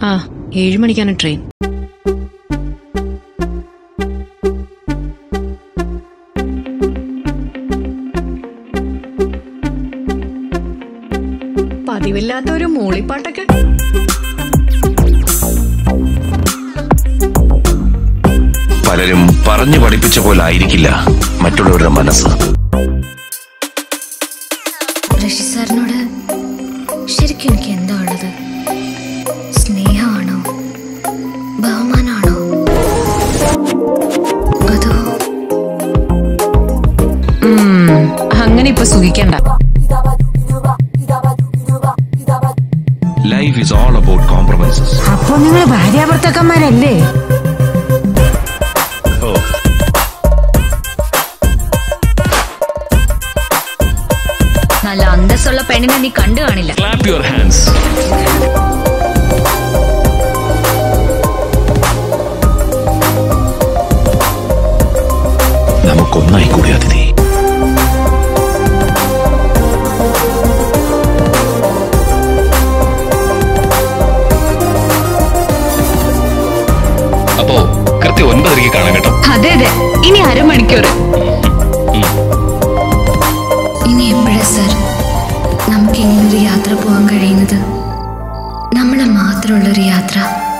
ആ ഏഴു മണിക്കാണ് ട്രെയിൻ പതിവില്ലാത്ത ഒരു മൂളിപ്പാട്ടൊക്കെ പലരും പറഞ്ഞു പഠിപ്പിച്ച പോലെ ആയിരിക്കില്ല മറ്റുള്ളവരുടെ മനസ്സ് ഋഷി സാറിനോട് ശരിക്കും എനിക്ക് എന്താ ഉള്ളത് സ്നേഹമാണോ ബഹുമാനമാണോ അതോ അങ്ങനെ ഇപ്പൊ സുഖിക്കണ്ട life is all about compromises അപ്പൊ നിങ്ങൾ ഭാര്യാഭർത്താക്കന്മാരല്ലേ നല്ല അന്തസ്സുള്ള പെണ്ണിനെ നീ കണ്ടു കാണില്ല ക്ലാപ്പ് യുവർ ഹാൻഡ്സ് നമുക്കൊന്നായി കൂടി അതിഥി അപ്പോ കൃത്യം ഒൻപതരയ്ക്ക് കാണാം കേട്ടോ അതെ അതെ ഇനി അരമണിക്കൂർ ഇനി എപ്പോഴാ സർ നമുക്ക് ഇങ്ങനൊരു യാത്ര പോകാൻ കഴിയുന്നത് നമ്മളെ മാത്രമുള്ളൊരു യാത്ര